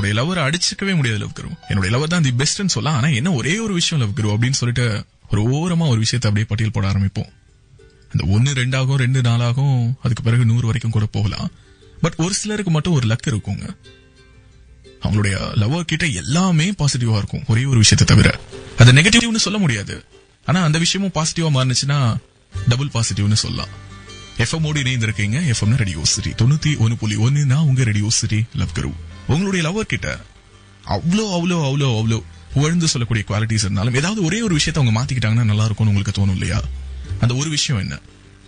என்னுடைய லவர் அடிச்சுக்கவே முடியாது லவ் குரு என்னுடைய லவர் தான் தி பெஸ்ட்னு சொல்லலாம் ஆனா என்ன ஒரே ஒரு விஷயம் லவ் குரு அப்படின்னு சொல்லிட்டு ஒரு ஓரமா ஒரு விஷயத்தை அப்படியே பட்டியல் போட ஆரம்பிப்போம் அந்த ஒன்னு ரெண்டாகும் ரெண்டு நாளாகும் அதுக்கு பிறகு நூறு வரைக்கும் கூட போகலாம் பட் ஒரு சிலருக்கு மட்டும் ஒரு லக் இருக்குங்க அவங்களுடைய லவர் கிட்ட எல்லாமே பாசிட்டிவா இருக்கும் ஒரே ஒரு விஷயத்தை தவிர அது நெகட்டிவ்னு சொல்ல முடியாது ஆனா அந்த விஷயமும் பாசிட்டிவா மாறுனுச்சுன்னா டபுள் பாசிட்டிவ்னு சொல்லலாம் எஃப்எம் ஓடி இணைந்திருக்கீங்க எஃப்எம் ரேடியோ சிட்டி தொண்ணூத்தி ஒன்னு புள்ளி ஒன்னு நான் உங்க ரேடியோ சிட்டி லவ் கரு உங்களுடைய லவர் கிட்ட அவ்வளோ அவ்வளோ அவ்வளோ அவ்வளோ புகழ்ந்து சொல்லக்கூடிய குவாலிட்டிஸ் இருந்தாலும் ஏதாவது ஒரே ஒரு விஷயத்தை அவங்க மாத்திக்கிட்டாங்கன்னா நல்லா இருக்கும்னு உங்களுக்கு தோணும் இல்லையா அந்த ஒரு விஷயம் என்ன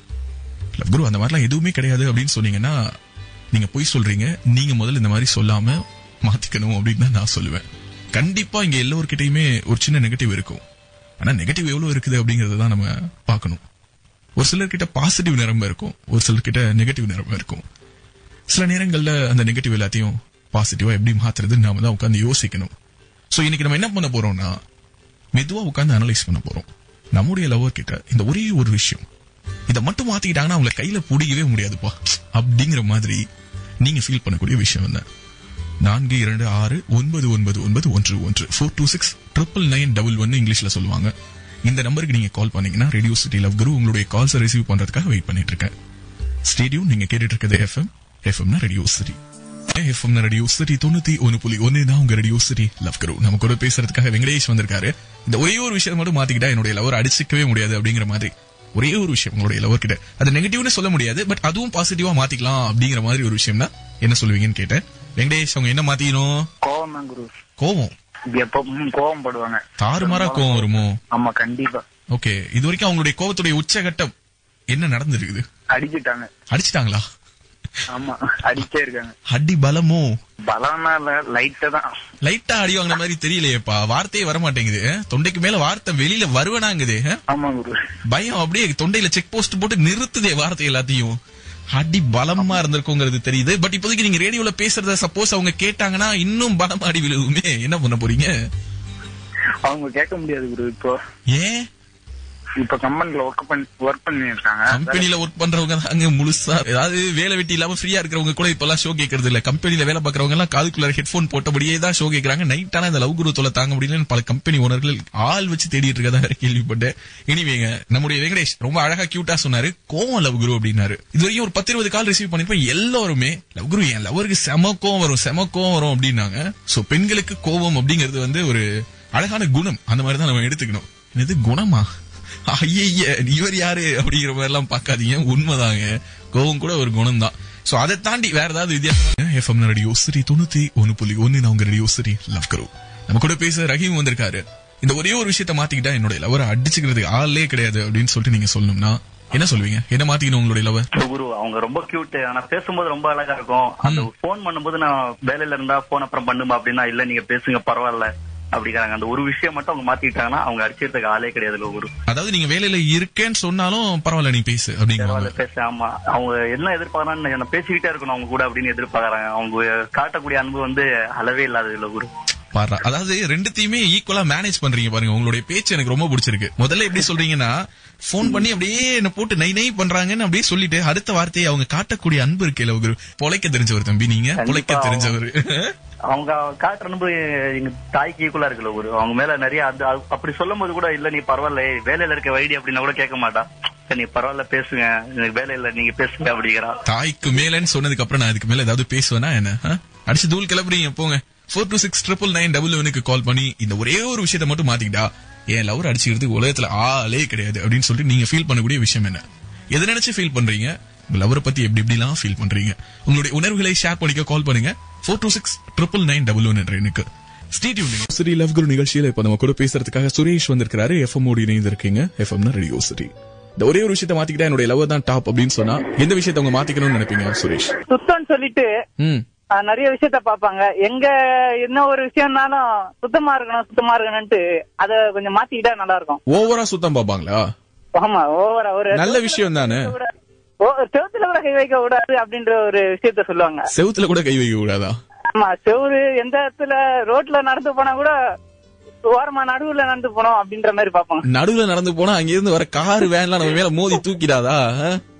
லவ் குரு அந்த மாதிரிலாம் எதுவுமே கிடையாது அப்படின்னு சொன்னீங்கன்னா நீங்க பொய் சொல்றீங்க நீங்க முதல்ல இந்த மாதிரி சொல்லாம மாத்திக்கணும் அப்படின்னு தான் நான் சொல்லுவேன் கண்டிப்பா இங்க எல்லோருக்கிட்டையுமே ஒரு சின்ன நெகட்டிவ் இருக்கும் ஆனா நெகட்டிவ் எவ்வளவு இருக்குது அப்படிங்கறத தான் நம்ம பார்க்கணும் ஒரு சிலர்கிட்ட பாசிட்டிவ் நிரம்ப இருக்கும் ஒரு சிலர்கிட்ட நெகட்டிவ் நிரம்ப இருக்கும் சில நேரங்கள்ல அந்த நெகட்டிவ் எல்லாத்தையும் பாசிட்டிவா எப்படி மாத்துறதுன்னு நாம தான் உட்காந்து யோசிக்கணும் சோ இன்னைக்கு நம்ம என்ன பண்ண போறோம்னா மெதுவா உட்காந்து அனலைஸ் பண்ண போறோம் நம்முடைய லவர் கிட்ட இந்த ஒரே ஒரு விஷயம் இதை மட்டும் மாத்திக்கிட்டாங்கன்னா அவங்கள கையில பிடிக்கவே முடியாதுப்பா அப்படிங்கிற மாதிரி நீங்க ஃபீல் பண்ணக்கூடிய விஷயம் என்ன நான்கு இரண்டு ஆறு ஒன்பது ஒன்பது ஒன்பது ஒன்று ஒன்று four two six triple nine double ஒன்னு இங்கிலீஷ்ல சொல்லுவாங்க இந்த நம்பருக்கு நீங்க கால் பண்ணீங்கன்னா ரேடியோ சிட்டி லவ் குரு உங்களுடைய கால்ஸ் ரிசீவ் பண்றதுக்காக வெயிட் பண்ணிட்டு இருக்கேன் ஸ்டேடியம் நீங்க கேட்டுட்டு இருக்கிறது எஃப்எம் எஃப்எம்னா radio city FM radio city தொண்ணூத்தி ஒன்னு புள்ளி ஒன்னு தான் உங்க ரேடியோ சிட்டி லவ் குரு நம்ம கூட பேசுறதுக்காக வெங்கடேஷ் வந்திருக்காரு இந்த ஒரே ஒரு விஷயம் மட்டும் மாத்திக்கிட்டா என்னுடைய லவர் அடிச்சுக்கவே முடியாது அப்படிங்கிற மாதிரி ஒரே ஒரு விஷயம் உங்களுடைய லவர் கிட்ட அது நெகட்டிவ்னு சொல்ல முடியாது பட் அதுவும் பாசிட்டிவா மாத்திக்கலாம் அப்படிங்கிற மாதிரி ஒரு விஷயம்னா என்ன சொல்லுவீங்கன்னு கேட்டேன் வெங்கடேஷ் அவங்க என்ன மாத்திக்கணும் கோவம் தான் குரு கோவம் எப்பவும் கோவம் படுவாங்க தாறுமாறா கோவம் வருமோ ஆமா கண்டிப்பா ஓகே இது வரைக்கும் அவங்களுடைய கோவத்துடைய உச்சகட்டம் என்ன நடந்திருக்குது அடிச்சிட்டாங்க அடிச்சிட்டாங்களா ஆமா அடிச்சே இருக்காங்க அடி பலமோ பலம்னா இல்ல லைட்டா தான் லைட்டா அடி வாங்கின மாதிரி தெரியலையேப்பா வார்த்தையே வர மாட்டேங்குது தொண்டைக்கு மேல வார்த்தை வெளியில வருவனாங்குது ஆமா குரு பயம் அப்படியே தொண்டையில செக் போஸ்ட் போட்டு நிறுத்துதே வார்த்தை எல்லாத்தையும் அடி பலமா இருந்திருக்குங்கிறது தெரியுது பட் இப்போதைக்கு நீங்க ரேடியோல பேசுறத சப்போஸ் அவங்க கேட்டாங்கன்னா இன்னும் பலமா அடி விழுவுமே என்ன பண்ண போறீங்க அவங்க கேட்க முடியாது குரு இப்போ ஏன் இப்ப கம்பெனில ஒர்க் பண்ணி ஒர்க் பண்ணி இருக்காங்க கம்பெனில ஒர்க் பண்றவங்க தான் அங்க முழுசா ஏதாவது வேலை வெட்டி இல்லாம ஃப்ரீயா இருக்கிறவங்க கூட இப்பெல்லாம் ஷோ கேட்கறது இல்ல கம்பெனில வேலை பாக்குறவங்க எல்லாம் காதுக்குள்ள ஹெட்போன் போட்டபடியே தான் ஷோ கேக்குறாங்க நைட் ஆனா இந்த லவ் குரு தொலை தாங்க முடியலன்னு பல கம்பெனி ஓனர்கள் ஆள் வச்சு தேடிட்டு இருக்கதா வேற கேள்விப்பட்டேன் இனிவேங்க நம்முடைய வெங்கடேஷ் ரொம்ப அழகா கியூட்டா சொன்னாரு கோவம் லவ் குரு அப்படின்னாரு இது வரைக்கும் ஒரு பத்து இருபது கால் ரிசீவ் பண்ணிருப்போம் எல்லாருமே லவ் குரு என் லவருக்கு செம கோவம் வரும் செம கோவம் வரும் அப்படின்னாங்க சோ பெண்களுக்கு கோவம் அப்படிங்கிறது வந்து ஒரு அழகான குணம் அந்த மாதிரி தான் நம்ம எடுத்துக்கணும் இது குணமா ஐய இவர் யாரு அப்படிங்கிற மாதிரி எல்லாம் பாக்காதீங்க உண்மைதாங்க கோவம் கூட ஒரு குணம் தான் சோ அதை தாண்டி வேற ஏதாவது வித்தியாசம் எஃப்எம் ரேடியோ சரி தொண்ணூத்தி ஒன்னு புள்ளி ஒன்னு நான் உங்க ரேடியோ சரி லவ் கரு நம்ம கூட பேச ரஹீம் வந்திருக்காரு இந்த ஒரே ஒரு விஷயத்த மாத்திக்கிட்டா என்னுடைய லவரை அடிச்சுக்கிறதுக்கு ஆளே கிடையாது அப்படின்னு சொல்லிட்டு நீங்க சொல்லணும்னா என்ன சொல்லுவீங்க என்ன மாத்திக்கணும் உங்களுடைய லவர் குரு அவங்க ரொம்ப கியூட் ஆனா பேசும்போது ரொம்ப அழகா இருக்கும் அந்த போன் பண்ணும்போது நான் வேலையில இருந்தா போன் அப்புறம் பண்ணுமா அப்படின்னா இல்ல நீங்க பேசுங்க பரவாயில்ல அப்படிங்கிறாங்க அந்த ஒரு விஷயம் மட்டும் அவங்க மாத்திக்கிட்டாங்கன்னா அவங்க அடிச்சதுக்கு ஆளே கிடையாது குரு அதாவது நீங்க வேலையில இருக்கேன்னு சொன்னாலும் பரவாயில்ல நீ பேசு பரவாயில்ல அப்படிங்கிற பேச ஆமா அவங்க என்ன எதிர்பார்க்கறான்னு என்ன பேசிக்கிட்டே இருக்கணும் அவங்க கூட அப்படின்னு எதிர்பார்க்கறாங்க அவங்க காட்டக்கூடிய அன்பு வந்து அளவே இல்லாதது இல்ல குரு பாரு அதாவது ரெண்டுத்தையுமே ஈக்குவலா மேனேஜ் பண்றீங்க பாருங்க உங்களுடைய பேச்சு எனக்கு ரொம்ப பிடிச்சிருக்கு முதல்ல எப்படி சொல்றீங்கன்னா போன் பண்ணி அப்படியே என்ன போட்டு நை நை பண்றாங்கன்னு அப்படியே சொல்லிட்டு அடுத்த வார்த்தையை அவங்க காட்டக்கூடிய அன்பு இருக்கே ஒரு பொழைக்க தெரிஞ்சவர் தம்பி நீங்க பொழைக்க கண்டிப்பா. தெரிஞ்சவர் அவங்க காட்டுற அன்பு எங்க தாய்க்கு ஈக்குவலா இருக்குல்ல குரு அவங்க மேல நிறைய அது அது- அப்படி சொல்லும் போது கூட இல்ல நீ பரவாயில்ல வேலையில இருக்க வைடி அப்படின்னா கூட கேட்க மாட்டா சரி, நீ பரவாயில்ல பேசுங்க எனக்கு வேலை இல்ல நீங்க பேசுங்க அப்படிங்கிறா தாய்க்கு மேலன்னு சொன்னதுக்கு அப்புறம் நான் இதுக்கு மேல ஏதாவது பேசுவேனா என்ன ஆ? அடிச்சு தூள் கிளப்புறீங்க போங்க four two six triple nine double ஒனுக்கு கால் பண்ணி இந்த ஒரே ஒரு விஷயத்த மட்டும் மாத்திக்கிட்டா என் லவர் அடிச்சுக்கிறதுக்கு உலகத்துல ஆளே கிடையாது அப்படின்னு சொல்லிட்டு நீங்க ஃபீல் பண்ணக்கூடிய விஷயம் என்ன எதை நினைச்சு ஃபீல் பண்றீங்க உங்க லவரை பத்தி எப்படி எப்படிலாம் ஃபீல் பண்றீங்க உங்களுடைய உணர்வுகளை ஷேர் பண்ணிக்க கால் பண்ணுங்க four two six triple nine double one என்ற எனக்கு சரி லவ் குரு நிகழ்ச்சியில இப்ப நம்ம கூட பேசுறதுக்காக சுரேஷ் வந்திருக்காரு எஃப்எம் ஓடி இணைந்திருக்கீங்க எஃப்எம்னா ரேடியோ சிட்டி இந்த ஒரே ஒரு விஷயத்த மாத்திக்கிட்டா என்னுடைய லவ் தான் டாப் அப்படின்னு சொன்னா எந்த விஷயத்த அவங்க மாத்திக்கணும்னு நினைப்பீங்க சுரேஷ் சுத்தம்னு சொல்லிட்டு ம் ஆஹ், நிறைய விஷயத்த பாப்பாங்க எங்க என்ன ஒரு விஷயம்னாலும் சுத்தமா இருக்கணும் சுத்தமா இருக்கணும்ட்டு அத கொஞ்சம் மாத்திக்கிட்டா நல்லா இருக்கும் ஓவரா சுத்தம் பாப்பாங்களா ஆமா ஓவரா ஒரு நல்ல விஷயம் தானே ஓ, செவுத்துல கூட கை வைக்க கூடாது அப்படின்ற ஒரு விஷயத்த சொல்லுவாங்க செவுத்துல கூட கை வைக்க கூடாதா ஆமா செவுரு எந்த இடத்துல ரோட்ல நடந்து போனா கூட ஓரமா நடுவுல நடந்து போனோம் அப்படின்ற மாதிரி பாப்பாங்க நடுவுல நடந்து போனா அங்க இருந்து வர கார் வேன்லாம் நம்ம மேல மோதி தூக்கிடாதா ஆ?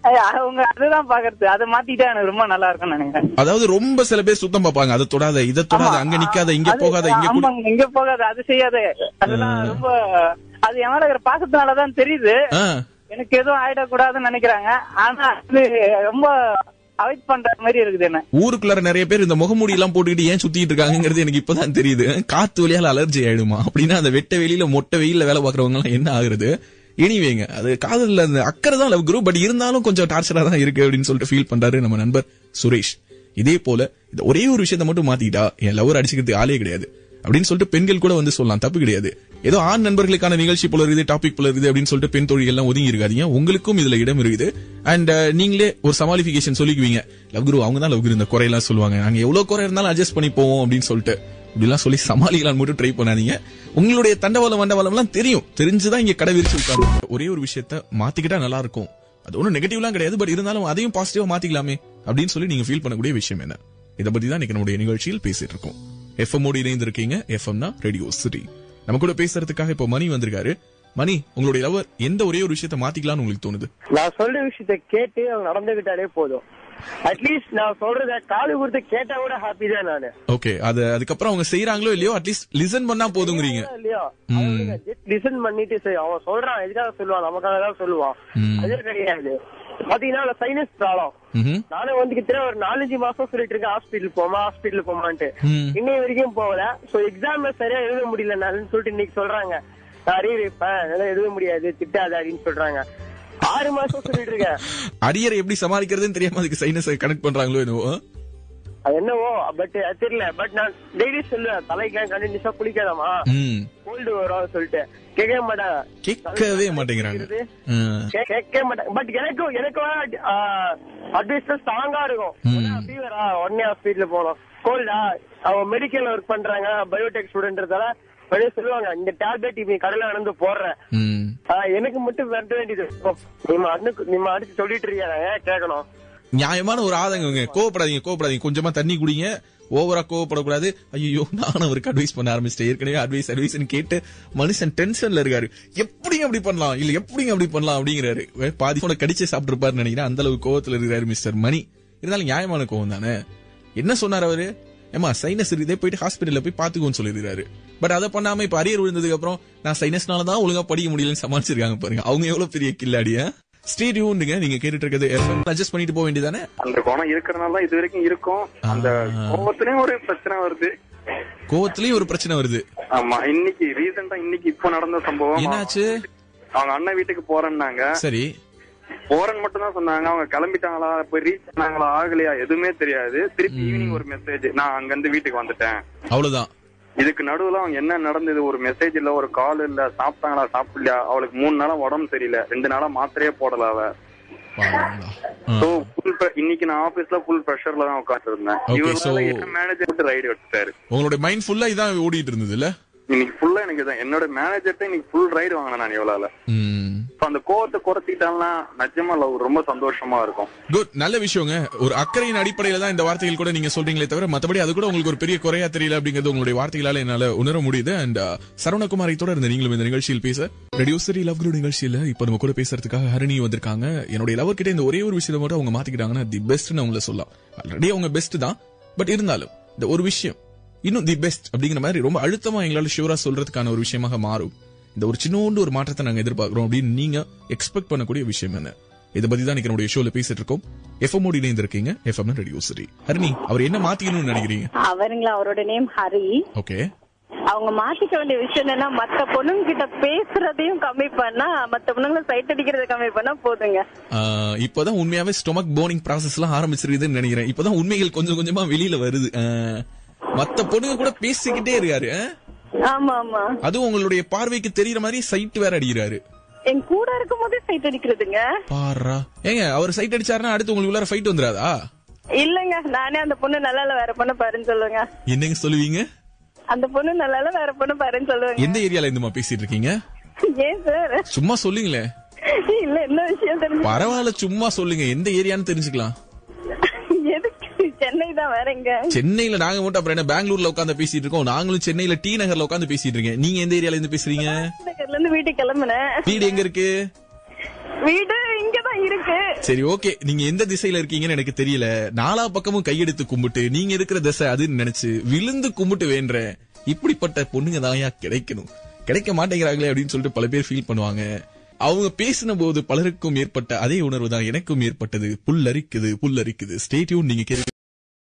ஐயா, அவங்க அதுதான் பாக்குறது அதை மாத்திட்டா எனக்கு ரொம்ப நல்லா இருக்கும்னு நினைக்கிறேன் அதாவது ரொம்ப சில பேர் சுத்தம் பார்ப்பாங்க அதை தொடாத இதை தொடாத ஆமா. அங்க நிக்காத இங்க அது- போகாத இங்க குடி- ஆமாங்க, இங்க போகாத அது செய்யாத அதெல்லாம் ரொம்ப அது என் மேல இருக்கிற பாசத்தினாலதான் தெரியுது ஆ, எனக்கு எதுவும் ஆயிடக்கூடாதுன்னு நினைக்கிறாங்க ஆனா அது ரொம்ப அவாய்ட் பண்ற மாதிரி இருக்குது என்ன ஊருக்குள்ளார நிறைய பேர் இந்த முகமூடி எல்லாம் போட்டுக்கிட்டு ஏன் சுத்திட்டு இருக்காங்கிறது எனக்கு இப்பதான் தெரியுது காத்து வழியால அலர்ஜி ஆயிடுமா அப்படின்னா அந்த வெட்ட வெளியில மொட்டை வெயில்ல வேலை பாக்குறவங்க எல்லாம் என்ன ஆகுறது எனிவேங்க அது காதல்ல அந்த அக்கறை தான் லவ் குரூப் பட் இருந்தாலும் கொஞ்சம் டார்ச்சரா தான் இருக்கு அப்படின்னு சொல்லிட்டு ஃபீல் பண்றாரு நம்ம நண்பர் சுரேஷ் இதே போல இந்த ஒரே ஒரு விஷயத்த மட்டும் மாத்திக்கிட்டா என் லவர் அடிச்சுக்கிறதுக்கு ஆளே கிடையாது அப்படின்னு சொல்லிட்டு பெண்கள் கூட வந்து சொல்லலாம் தப்பு கிடையாது ஏதோ ஆண் நண்பர்களுக்கான நிகழ்ச்சி போல இருக்குது டாபிக் போல இருக்குது அப்படின்னு சொல்லிட்டு பெண் தொழில் எல்லாம் ஒதுங்கி இருக்காதீங்க உங்களுக்கும் இதுல இடம் இருக்குது அண்ட் நீங்களே ஒரு சமாளிபிகேஷன் சொல்லிக்குவீங்க லவ் குரு அவங்க தான் லவ் குரு இந்த குறையெல்லாம் சொல்லுவாங்க நாங்க எவ்வளவு குறை இருந்தாலும் அட்ஜஸ்ட் பண்ணி போவோம் அப்படின்னு சொல்லிட்டு இப்படிலாம் சொல்லி சமாளிக்கலாம் மட்டும் ட்ரை பண்ணாதீங்க உங்களுடைய தண்டவாளம் வண்டவாளம் எல்லாம் தெரியும் தெரிஞ்சுதான் இங்க கடை விரிச்சு உட்கார்ந்து ஒரே ஒரு விஷயத்த மாத்திக்கிட்டா நல்லா இருக்கும் அது ஒன்றும் நெகட்டிவ்லாம் கிடையாது பட் இருந்தாலும் அதையும் பாசிட்டிவா மாத்திக்கலாமே அப்படின்னு சொல்லி நீங்க ஃபீல் பண்ணக்கூடிய விஷயம் என்ன இதை பத்தி தான் இன்னைக்கு நம்முடைய நிகழ்ச்சியில் பேசிட்டு இருக்கோம் எஃப்எம் ஓடி இணைந்திருக்கீங்க எஃப்எம்னா ரேடியோ சிட்டி நம்ம கூட பேசுறதுக்காக இப்போ மணி வந்திருக்காரு மணி உங்களுடைய லவர் எந்த ஒரே ஒரு விஷயத்த மாத்திக்கலாம்னு உங்களுக்கு தோணுது நான் சொல்ற விஷயத்த கேட்டு அவங்க நடந்துகிட்டாலே போதும் அட்லீஸ்ட் நான் சொல்றத காது கொடுத்து கேட்டா கூட ஹாப்பி தான் நானு ஓகே அது அதுக்கப்புறம் அவங்க செய்யறாங்களோ இல்லையோ அட்லீஸ்ட் லிசன் பண்ணா போதுங்கிறீங்க இல்லையா லிசன் பண்ணிட்டு சரி அவன் சொல்றான் எதுக்காக சொல்லுவான் நமக்காக தான் சொல்லுவான் ம். அது கிடையாது பாத்தீங்கன்னா சைனஸ் ப்ராப்ளம் ம்ஹும். நானும் வந்து கிட்ட ஒரு நாலஞ்சு மாசம் சொல்லிட்டு இருக்கேன் ஹாஸ்பிட்டல் போமா ஹாஸ்பிட்டல் போமான்ட்டு ம். இன்னைய வரைக்கும் போகல சோ எக்ஸாம்ல சரியா எழுத முடியல நானுன்னு சொல்லிட்டு இன்னைக்கு சொல்றாங்க நான் அறிவு வைப்பேன் என்னால எழுத முடியாது திட்டாத அப்படின்னு சொல்றாங்க ஆறு மாசம் சொல்லிட்டு இருக்கேன் அரியரை எப்படி சமாளிக்கிறதுன்னு தெரியாம அதுக்கு சைனஸ் கனெக்ட் பண்றாங்களோ என்னவோ அது என்னவோ பட் அது தெரியல பட் நான் டெய்லி சொல்லுவேன் தலைக்கெல்லாம் கண்டினியூஸா குளிக்காதமா ம். கோல்டு வரும் சொல்லிட்டு கேட்கவே மாட்டாங்க கேட்கவே மாட்டேங்கிறாங்க ஆ. கே- கேட்கவே மாட்டாங்க பட் எனக்கும் எனக்கு அட்வைஸ் ஸ்ட்ராங்கா இருக்கும் ஃபீவரா உடனே ஹாஸ்பிட்டல போகணும் கோல்டா அவங்க மெடிக்கல் ஒர்க் பண்றாங்க பயோடெக் ஸ்டூடெண்ட்றதால வெளியே சொல்லுவாங்க இந்த டேப்லெட் இப்ப கடையில நடந்து போடுறேன் ம். ஆஹ் எனக்கு மட்டும் வரட்ட வேண்டியது இருக்கும். நீங்க அண்ணு நீங்க அடிச்சு சொல்லிட்டு இருக்கீங்க நான் ஏன் கேட்கணும் நியாயமான ஒரு ஆதங்கங்க கோவப்படாதீங்க கோவப்படாதீங்க கொஞ்சமா தண்ணி குடிங்க ஓவரா கோவப்படக்கூடாது ஐயோ நானும் அவருக்கு அட்வைஸ் பண்ண ஆரம்பிச்சிட்டேன் ஏற்கனவே அட்வைஸ் அட்வைஸ் கேட்டு மனுஷன் டென்ஷன்ல இருக்காரு எப்படிங்க அப்படி பண்ணலாம் இல்ல எப்படிங்க அப்படி பண்ணலாம் அப்படிங்கிறாரு வே- பாதி போன கடிச்சு சாப்பிட்டுருப்பாருன்னு நினைக்கிறேன் அந்த அளவுக்கு கோவத்துல இருக்காரு மிஸ்டர் மணி இருந்தாலும் நியாயமான கோவம் தானே என்ன சொன்னார் அவரு ஏமா சைனஸ் இதே போயிட்டு ஹாஸ்பிட்டல்ல போய் பாத்துக்கோன்னு சொல்லிருக்காரு பட் அதை பண்ணாம இப்ப அரியர் விழுந்ததுக்கு அப்புறம் நான் சைனஸ்னால தான் ஒழுங்கா படிக்க முடியலன்னு சமாளிச்சிருக்காங்க பாருங்க அவங்க எவ்வளவு பெரிய கில்லாடியா ஸ்டேடியோண்டுங்க நீங்க கேட்டுட்டு இருக்கிறது எஃப்எம் அட்ஜஸ்ட் பண்ணிட்டு போக வேண்டியதானே அந்த குணம் இருக்கிறனால தான் இது வரைக்கும் இருக்கும் அந்த ஆ. கோபத்திலயும் ஒரு பிரச்சனை வருது கோவத்திலயும் ஒரு பிரச்சனை வருது ஆமா இன்னைக்கு ரீசெண்டா இன்னைக்கு இப்போ நடந்த சம்பவம் என்னாச்சு அவங்க அண்ணன் வீட்டுக்கு போறேன்னாங்க சரி போறேன்னு மட்டும் தான் சொன்னாங்க அவங்க கிளம்பிட்டாங்களா போய் ரீச் பண்ணாங்களா ஆகலையா எதுவுமே தெரியாது திருப்பி ஈவினிங் ஒரு மெசேஜ் நான் அங்க இருந்து வீட்டுக்கு வந்துட்டேன் அவ்வளவுதான் இதுக்கு நடுவுல அவங்க என்ன நடந்தது ஒரு மெசேஜ் இல்ல ஒரு கால் இல்ல சாப்பிட்டாங்களா சாப்பிடலையா அவளுக்கு மூணு நாளா உடம்பு சரியில்லை ரெண்டு நாளா மாத்திரையே போடல அவ பாவம்டா. ஆ. So, full pre- இன்னைக்கு நான் ஆபீஸ்ல ஃபுல் ப்ரெஷர்ல தான் உட்கார்ந்து இருந்தேன் Okay, இவரால so- என்ன மேனேஜர் விட்டு ரைடு எடுத்துட்டாரு உங்களுடைய மைண்ட் ஃபுல்லா இதான் ஓடிட்டு இருந்தது இல்ல இன்னைக்கு ஃபுல்லா எனக்கு இதான் என்னோட மேனேஜர்ட்ட இன்னைக்கு ஃபுல் ரைடு வாங்கினேன் நான் எவ்வளவு ம். So, அந்த கோவத்தை குறைச்சிட்டாங்கன்னா நிஜமா லவ் ரொம்ப சந்தோஷமா இருக்கும் குட் நல்ல விஷயங்க ஒரு அக்கறையின் அடிப்படையில தான் இந்த வார்த்தைகள் கூட நீங்க சொல்றீங்களே தவிர மத்தபடி அது கூட உங்களுக்கு ஒரு பெரிய குறையா தெரியல அப்படிங்கிறது உங்களுடைய வார்த்தைகளால என்னால உணர முடியுது அண்ட் சரவணகுமாரை தொடர்ந்து நீங்களும் இந்த நிகழ்ச்சியில் பேச ரேடியோ சரி லவ் குரு நிகழ்ச்சியில இப்ப நம்ம கூட பேசுறதுக்காக ஹரணி வந்திருக்காங்க என்னுடைய லவர் கிட்ட இந்த ஒரே ஒரு விஷயத்தை மட்டும் அவங்க மாத்திக்கிட்டாங்கன்னா தி பெஸ்ட்னு அவங்கள சொல்லலாம் ஆல்ரெடி அவங்க பெஸ்ட் தான் பட் இருந்தாலும் இந்த ஒரு விஷயம் இன்னும் தி பெஸ்ட் அப்படிங்கிற மாதிரி ரொம்ப அழுத்தமா எங்களால ஷூரா சொல்றதுக்கான ஒரு விஷயமாக மாறும் இந்த ஒரு சின்னோண்டு ஒரு மாற்றத்தை நாங்க எதிர்பார்க்கிறோம் அப்படின்னு நீங்க எக்ஸ்பெக்ட் பண்ணக்கூடிய விஷயம் என்ன இதை பத்தி தான் இன்னைக்கு நம்முடைய ஷோல பேசிட்டு இருக்கோம் எஃப்எம் ஓடி இணைந்திருக்கீங்க எஃப்எம் ரேடியோ சரி ஹரிணி அவர் என்ன மாத்திக்கணும்னு நினைக்கிறீங்க அவருங்களா அவரோட நேம் ஹரி ஓகே அவங்க மாத்திக்க வேண்டிய விஷயம் என்னன்னா மத்த பொண்ணுங்க கிட்ட பேசுறதையும் கம்மி பண்ணா மத்த பொண்ணுங்களை சைட் அடிக்கிறத கம்மி பண்ணா போதுங்க ஆஹ், இப்பதான் உண்மையாவே ஸ்டொமக் போனிங் ப்ராசஸ் எல்லாம் ஆரம்பிச்சிருக்குதுன்னு நினைக்கிறேன் இப்பதான் உண்மைகள் கொஞ்சம் கொஞ்சமா வெளியில வருது ஆஹ், மத்த பொண்ணுங்க கூட பேசிக்கிட்டே இருக்காரு ஆஹ்? ஆமா ஆமா அதுவும் உங்களுடைய பார்வைக்கு தெரியற மாதிரி சைட் வேற அடிக்கிறாரு என் கூட இருக்கும் போதே சைட் அடிக்கிறதுங்க பாரா ஏங்க அவர் சைட் அடிச்சாருன்னா அடுத்து உங்களுக்கு உள்ளார ஃபைட் வந்துராதா இல்லங்க நானே அந்த பொண்ணு நல்லா இல்ல வேற பொண்ணு பாருன்னு சொல்லுவேங்க என்னங்க சொல்லுவீங்க அந்த பொண்ணு நல்லா இல்ல வேற பொண்ணு பாருன்னு சொல்லுவேங்க எந்த ஏரியால இருந்துமா பேசிட்டு இருக்கீங்க ஏன் சார் சும்மா சொல்லுங்களேன் இல்ல என்ன விஷயம் தெரிஞ்சு பரவாயில்ல சும்மா சொல்லுங்க எந்த ஏரியான்னு தெரிஞ்சுக்கலாம் எதுக்கு சென்னை தான் வேற எங்க சென்னையில நாங்க மட்டும் அப்புறம் என்ன பெங்களூர்ல உட்காந்து பேசிட்டு இருக்கோம் நாங்களும் சென்னையில டி நகர்ல உட்காந்து பேசிட்டு இருக்கேன் நீங்க எந்த ஏரியால இருந்து பேசுறீங்க நகர்ல இருந்து வீட்டுக்கு கிளம்புனேன் வீடு எங்க இருக்கு வீடு இங்கதான் இருக்கு இருக்கு சரி ஓகே நீங்க எந்த திசையில இருக்கீங்கன்னு எனக்கு தெரியல நாலா பக்கமும் கையெடுத்து கும்பிட்டு நீங்க இருக்கிற திசை அதுன்னு நினைச்சு விழுந்து கும்பிட்டு வேண்ட இப்படிப்பட்ட பொண்ணுங்க தான்யா கிடைக்கணும் கிடைக்க மாட்டேங்கிறாங்களே அப்படின்னு சொல்லிட்டு பல பேர் ஃபீல் பண்ணுவாங்க அவங்க பேசின போது பலருக்கும் ஏற்பட்ட அதே உணர்வு தான் எனக்கும் ஏற்பட்டது புல்லரிக்குது புல்லரிக்குது ஸ்டேட்யூன் நீங்க கேட்க